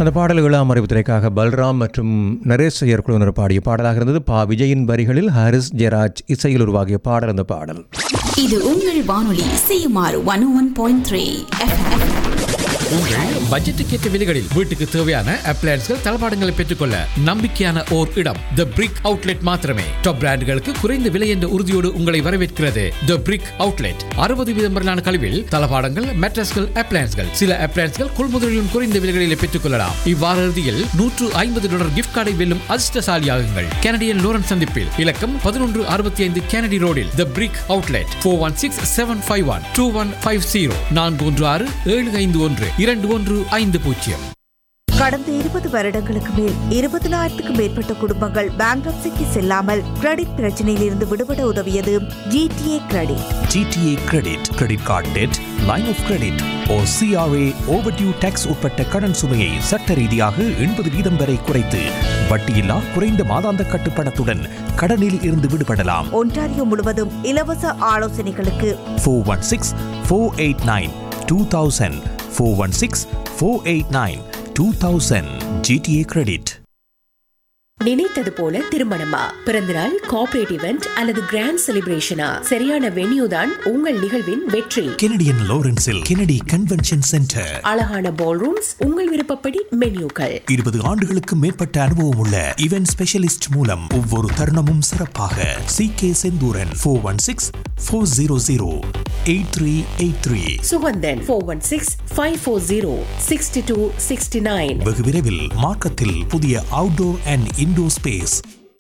அந்த பாடல் ஏழாம் அறிவுத்துறைக்காக பல்ராம் மற்றும் நரேஷ் ஐயர் குழுவினர் பாடிய பாடலாக இருந்தது பா விஜயின் வரிகளில் ஹாரிஸ் ஜெராஜ் இசையில் உருவாகிய பாடல் அந்த பாடல் இது உங்கள் வானொலி CMR one one point three உங்கள் பட்ஜெட்டுக்கு ஏற்ற விலைகளில் வீட்டுக்கு தேவையான அப்ளையன்ஸ்கள் தளபாடங்களை பெற்றுக்கொள்ள நம்பிக்கையான ஓர் இடம் த பிரிக் அவுட்லெட் மாத்திரமே டாப் பிராண்டுகளுக்கு குறைந்த விலை என்ற உறுதியோடு உங்களை வரவேற்கிறது த பிரிக் அவுட்லெட் அறுபது வீதம் வரையிலான கழிவில் தளபாடங்கள் மெட்ரஸ்கள் அப்ளையன்ஸ்கள் சில அப்ளையன்ஸ்கள் கொள்முதலிலும் குறைந்த விலைகளில் பெற்றுக்கொள்ளலாம் இவ்வார இறுதியில் நூற்று ஐம்பது டாலர் கிஃப்ட் கார்டை வெல்லும் அதிர்ஷ்டசாலியாகுங்கள் கனடியன் லோரன் சந்திப்பில் இலக்கம் பதினொன்று அறுபத்தி ஐந்து கெனடி ரோடில் the brick outlet four one six seven five one two one five zero நான்கு ஒன்று ஆறு ஏழு ஐந்து ஒன்று இரண்டு ஒன்று ஐந்து பூஜ்ஜியம் கடந்த இருபது வருடங்களுக்கு மேல் இருபதினாயிரத்துக்கும் மேற்பட்ட குடும்பங்கள் பேங்க்ரப்சிக்கு செல்லாமல் கிரெடிட் பிரச்சனையில் இருந்து விடுபட உதவியது GTA credit GTA credit credit card debt line of credit oh CRA overdue taxes உட்பட்ட கடன் சுமையை சட்ட ரீதியாக எண்பது வீதம் வரை குறைத்து வட்டியில்லா குறைந்த மாதாந்த கட்டுப்பணத்துடன் கடனில் இருந்து விடுபடலாம் ஒன்டாரியோ முழுவதும் இலவச ஆலோசனைகளுக்கு four one six four eight nine two thousand four one six four eight nine two thousand GTA credit நினைத்தது போல திருமணமா பிறந்தநாள் கார்ப்பரேட் இவெண்ட் அல்லது கிராண்ட் செலிப்ரேஷனா சரியான வென்யூ தான் உங்கள் நிகழ்வின் வெற்றி கெனடியன் லோரன்ஸில் கெனடி கன்வென்ஷன் சென்டர் அழகான பால் ரூம்ஸ் உங்கள் விருப்பப்படி மென்யூக்கள் இருபது ஆண்டுகளுக்கு மேற்பட்ட அனுபவம் உள்ள இவென்ட் ஸ்பெஷலிஸ்ட் மூலம் ஒவ்வொரு தருணமும் சிறப்பாக C K Senthooran four one six four zero zero eight three eight three Suganthan four one six five four zero sixty two sixty nine வெகு விரைவில் மார்க்கத்தில் புதிய outdoor and indoor space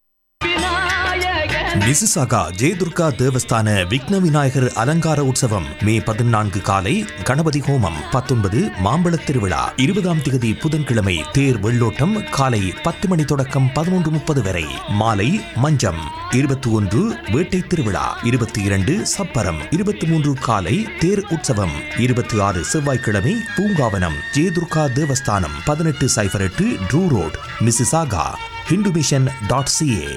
Mississauga Jayadurga Devasthana Vighna Vinayagar அலங்கார உற்சவம் மே பதினான்கு காலை கணபதி ஹோமம் பத்தொன்பது மாம்பழத் திருவிழா இருபதாம் திகதி புதன்கிழமை தேர் வெள்ளோட்டம் காலை பத்து மணி தொடக்கம் பதினொன்று முப்பது வரை மாலை மஞ்சம் இருபத்தி ஒன்று வேட்டை திருவிழா இருபத்தி இரண்டு சப்பரம் இருபத்தி மூன்று காலை தேர் உற்சவம் இருபத்தி ஆறு செவ்வாய்க்கிழமை பூங்காவனம் ஜெயதுர்கா தேவஸ்தானம் பதினெட்டு சைபர் எட்டு Drew road Mississauga Hindu mission dot CA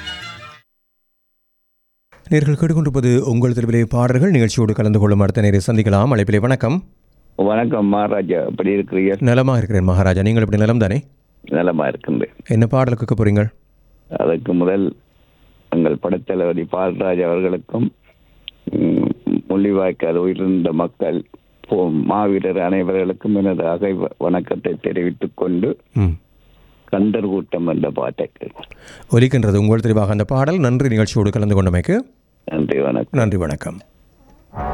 நேர்கள் கேட்டுக்கொண்டிருப்பது உங்கள் திருவிலை பாடல்கள் நிகழ்ச்சியோடு கலந்து கொள்ளும் அடுத்த நேரை சந்திக்கலாம் அழைப்பிலே வணக்கம் வணக்கம் மகாராஜா எப்படி இருக்கிறீர்கள் நலமாக இருக்கிறேன் மகாராஜா நீங்கள் எப்படி நலம் தானே நலமா இருக்கின்றேன் என்ன பாடல் கேட்க போறீங்க அதற்கு முதல் எங்கள் படத்தளபதி பால்ராஜ் அவர்களுக்கும் ம், முள்ளிவாய்க்கால் உயிரிழந்த மக்கள் போ- மாவீரர் அனைவர்களுக்கும் எனது அகை வ- வணக்கத்தை தெரிவித்துக் கொண்டு ம் கந்தர் கூட்டம் என்ற பாட்டை கேட்கிறேன். ஒலிக்கின்றது உங்கள் தெரிவாக அந்த பாடல் நன்றி நிகழ்ச்சியோடு கலந்து கொண்டமைக்கு நன்றி வணக்கம் நன்றி வணக்கம்